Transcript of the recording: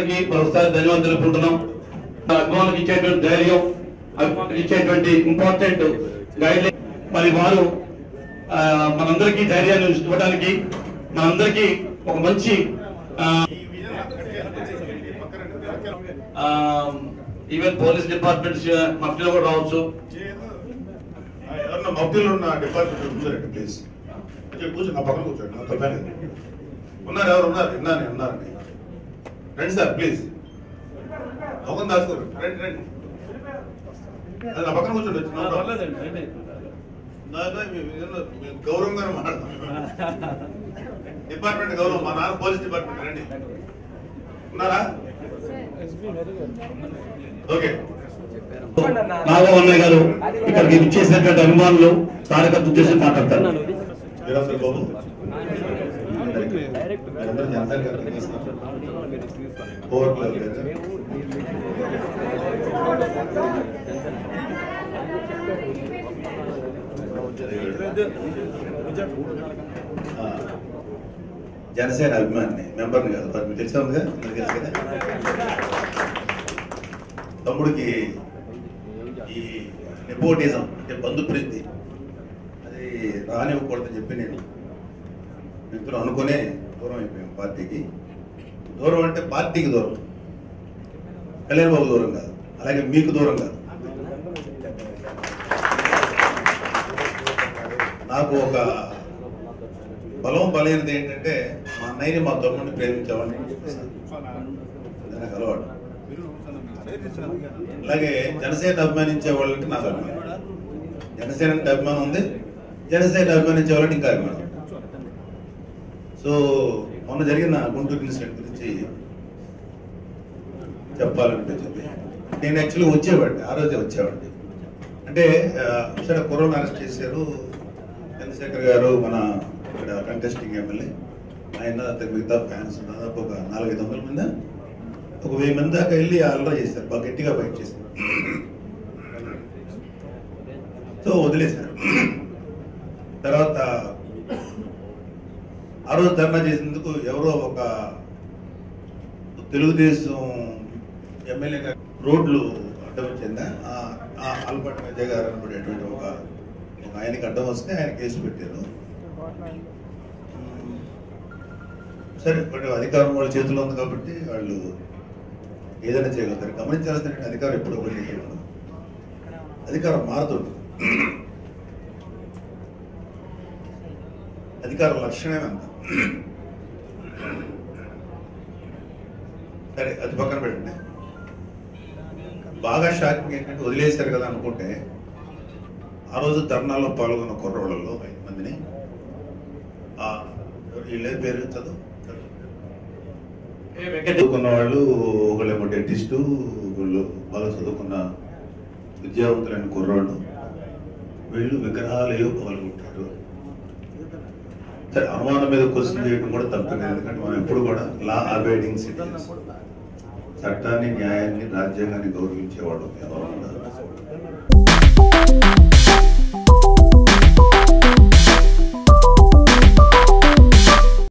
గారికి మరొకసారి ధన్యవాదాలు తెలుపుకుంటున్నాం అభిమానులకు ఇచ్చేటువంటి ధైర్యం అభిమానులకు ఇచ్చేటువంటి ఇంపార్టెంట్ గైడ్ లైన్ మరి వారు ఆ, మనందరికీ ధైర్యాన్ని ఇవ్వడానికి మనందరికీ ఒక మంచి ఈవెన్ పోలీస్ డిపార్ట్మెంట్ మఫ్టీలో కూడా రావచ్చు ఎవరన్నా మబ్బులు ఉన్న డిపార్ట్మెంట్ ఉందండి ప్లీజ్ కొంచెం కూర్చో నా పక్కన కూర్చోండి నా తప్పేం లేదు. ఉన్నారు ఎవరు ఉన్నారు విన్నాను ఉన్నారండి రండి సార్ ప్లీజ్ మొహం దాచుకోరు రండి రండి అది నా పక్కన కూర్చోండి వచ్చి నా పక్కన. నాతో మీ- మీ- మీ గౌరవంగానే మాట్లాడతాం డిపార్ట్మెంట్ గౌరవం మా నాన్న పోలీస్ డిపార్ట్మెంట్ రండి ఉన్నారా ఓకే నాగవన్నయ్య గారు ఇక్కడికి ఇచ్చేసినటువంటి అభిమానులు కార్యకర్తలు చేసి మాట్లాడతారు వీరాంధ్ర బాబు మీరందరూ జనతా గారు తెలుస్తున్నారు. ఓవర్ క్లాస్ లేదా? ఆ, జనసేన అభిమాని మెంబర్ని కాదు మరి మీకు తెలిసే ఉందిగా మీకు తెలుసు కదా తమ్ముడికి ఈ నెపోటిజం అంటే బంధు ప్రీతి అది రానివ్వకూడదని చెప్పి నేను మిత్రులు అనుకునే దూరం అయిపోయాం పార్టీకి దూరం అంటే పార్టీకి దూరం కళ్యాణ్ బాబు దూరం కాదు అలాగే మీకు దూరం కాదు నాకు ఒక బలం బలైనది ఏంటంటే మా అన్నయ్యని మా తమ్ముడిని ప్రేమించేవాడిని అది నాకు అలవాటు అలాగే జనసేన అభిమానించే వాళ్ళంటే నాకు అభిమానం జనసేన అంటే అభిమానం ఉంది జనసేన అభిమానించే వాళ్ళంటే ఇంకా అభిమానం సో మొన్న జరిగిన గుంటూరు ఇన్సిడెంట్ గురించి చెప్పాలనిపించింది నేను యాక్చువల్లీ వచ్చేవాడిని ఆ రోజే వచ్చేవాడిని అంటే ఆ, సరే కరోనా అరెస్ట్ చేశారు చంద్రశేఖర్ గారు మన ఇక్కడ కంటెస్టింగ్ ఎమ్మెల్యే ఆయన అతని మిగతా ఫ్యాన్స్ దాదాపు ఒక నాలుగైదు వందల మంది ఒక వెయ్యి మంది దాకా వెళ్ళి అల్లరి చేశారు బాగా గట్టిగా బయట చేశారు సో వదిలేశారు తర్వాత ఆ రోజు ధర్నా చేసినందుకు ఎవరో ఒక తెలుగుదేశం ఎమ్మెల్యే గారు రోడ్లు అడ్డం వచ్చిందా అల్బర్ట్ విజయ్ గారు అనబడేటువంటి ఒక ఒక ఆయనకి అడ్డం వస్తే ఆయన కేసు పెట్టారు ఉమ్, సరే బట్ అధికారం వాళ్ళ చేతిలో ఉంది కాబట్టి వాళ్ళు ఏదైనా చేయగలుగుతారు గమనించాల్సిన అధికారం ఎప్పుడు ఒకటి చేయగలరు. అధికారం మారుతుంది అధికారం లక్షణమే అంత సరే అది పక్కన పెట్టండి బాగా షాకింగ్ ఏంటంటే వదిలేశారు కదా అనుకుంటే ఆ రోజు ధర్నాలో పాల్గొన్న కుర్రోళ్ళలో ఐదు మందిని ఆ, ఎవరు వీళ్ళే పేరు చదువు చదువుకున్న వాళ్ళు ఒకళ్ళేమో డెంటిస్టు ఒకళ్ళు బాగా చదువుకున్న విద్యావంతులైన కుర్రాళ్ళు వీళ్ళు విగ్రహాలు ఏవో పాల్గొంటారు సరే అనుమానం మీద క్వశ్చన్ చేయడం కూడా తప్పలేదు ఎందుకంటే మనం ఎప్పుడు కూడా లా అబైడింగ్ సిటిజన్స్ చట్టాన్ని న్యాయాన్ని రాజ్యాంగాన్ని గౌరవించేవాడు ఎవరు ఉన్నారు